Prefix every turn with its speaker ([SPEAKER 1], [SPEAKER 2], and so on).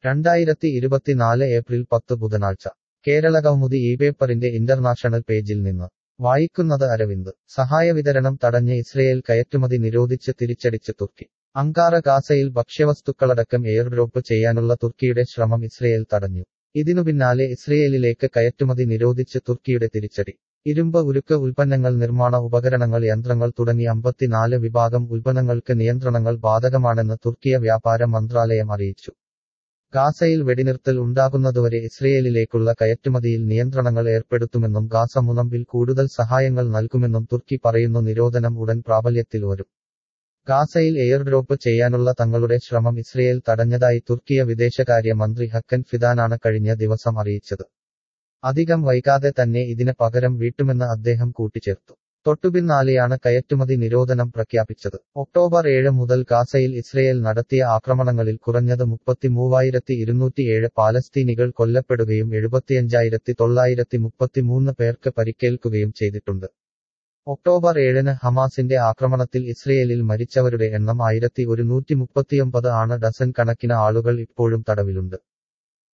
[SPEAKER 1] രണ്ടായിരത്തി ഇരുപത്തിനാല് ഏപ്രിൽ പത്ത് ബുധനാഴ്ച കേരള കൗമുദി ഈ പേപ്പറിന്റെ ഇന്റർനാഷണൽ പേജിൽ നിന്ന് വായിക്കുന്നത് അരവിന്ദ് സഹായ വിതരണം തടഞ്ഞ് ഇസ്രയേൽ കയറ്റുമതി നിരോധിച്ച് തിരിച്ചടിച്ച് തുർക്കി അങ്കാറ ഗാസയിൽ ഭക്ഷ്യവസ്തുക്കളടക്കം എയർഡ്രോപ്പ് ചെയ്യാനുള്ള തുർക്കിയുടെ ശ്രമം ഇസ്രയേൽ തടഞ്ഞു ഇതിനു പിന്നാലെ ഇസ്രയേലിലേക്ക് കയറ്റുമതി നിരോധിച്ച് തുർക്കിയുടെ തിരിച്ചടി ഇരുമ്പ് ഉരുക്ക് ഉൽപ്പന്നങ്ങൾ നിർമ്മാണ ഉപകരണങ്ങൾ യന്ത്രങ്ങൾ തുടങ്ങി അമ്പത്തിനാല് വിഭാഗം ഉൽപ്പന്നങ്ങൾക്ക് നിയന്ത്രണങ്ങൾ ബാധകമാണെന്ന് തുർക്കിയ വ്യാപാര മന്ത്രാലയം അറിയിച്ചു ഗാസയിൽ വെടിനിർത്തൽ ഉണ്ടാകുന്നതുവരെ ഇസ്രയേലിലേക്കുള്ള കയറ്റുമതിയിൽ നിയന്ത്രണങ്ങൾ ഏർപ്പെടുത്തുമെന്നും ഗാസ മുനമ്പിൽ കൂടുതൽ സഹായങ്ങൾ നൽകുമെന്നും തുർക്കി പറയുന്നു നിരോധനം ഉടൻ പ്രാബല്യത്തിൽ വരും ഗാസയിൽ എയർഡ്രോപ്പ് ചെയ്യാനുള്ള തങ്ങളുടെ ശ്രമം ഇസ്രയേൽ തടഞ്ഞതായി തുർക്കിയ വിദേശകാര്യ മന്ത്രി ഹക്കൻ ഫിദാനാണ് കഴിഞ്ഞ ദിവസം അറിയിച്ചത് അധികം വൈകാതെ തന്നെ ഇതിന് പകരം വീട്ടുമെന്ന് അദ്ദേഹം കൂട്ടിച്ചേർത്തു തൊട്ടുപിന്നാലെയാണ് കയറ്റുമതി നിരോധനം പ്രഖ്യാപിച്ചത് ഒക്ടോബർ ഏഴ് മുതൽ ഗാസയിൽ ഇസ്രയേൽ നടത്തിയ ആക്രമണങ്ങളിൽ കുറഞ്ഞത് മുപ്പത്തിമൂവായിരത്തി ഇരുന്നൂറ്റിയേഴ് പാലസ്തീനികൾ കൊല്ലപ്പെടുകയും എഴുപത്തിയഞ്ചായിരത്തി തൊള്ളായിരത്തി മുപ്പത്തിമൂന്ന് പേർക്ക് പരിക്കേൽക്കുകയും ചെയ്തിട്ടുണ്ട് ഒക്ടോബർ ഏഴിന് ഹമാസിന്റെ ആക്രമണത്തിൽ ഇസ്രയേലിൽ മരിച്ചവരുടെ എണ്ണം ആയിരത്തി ഒരുന്നൂറ്റി മുപ്പത്തിയൊമ്പത് ആണ് ഡസൻ കണക്കിന് ആളുകൾ ഇപ്പോഴും തടവിലുണ്ട്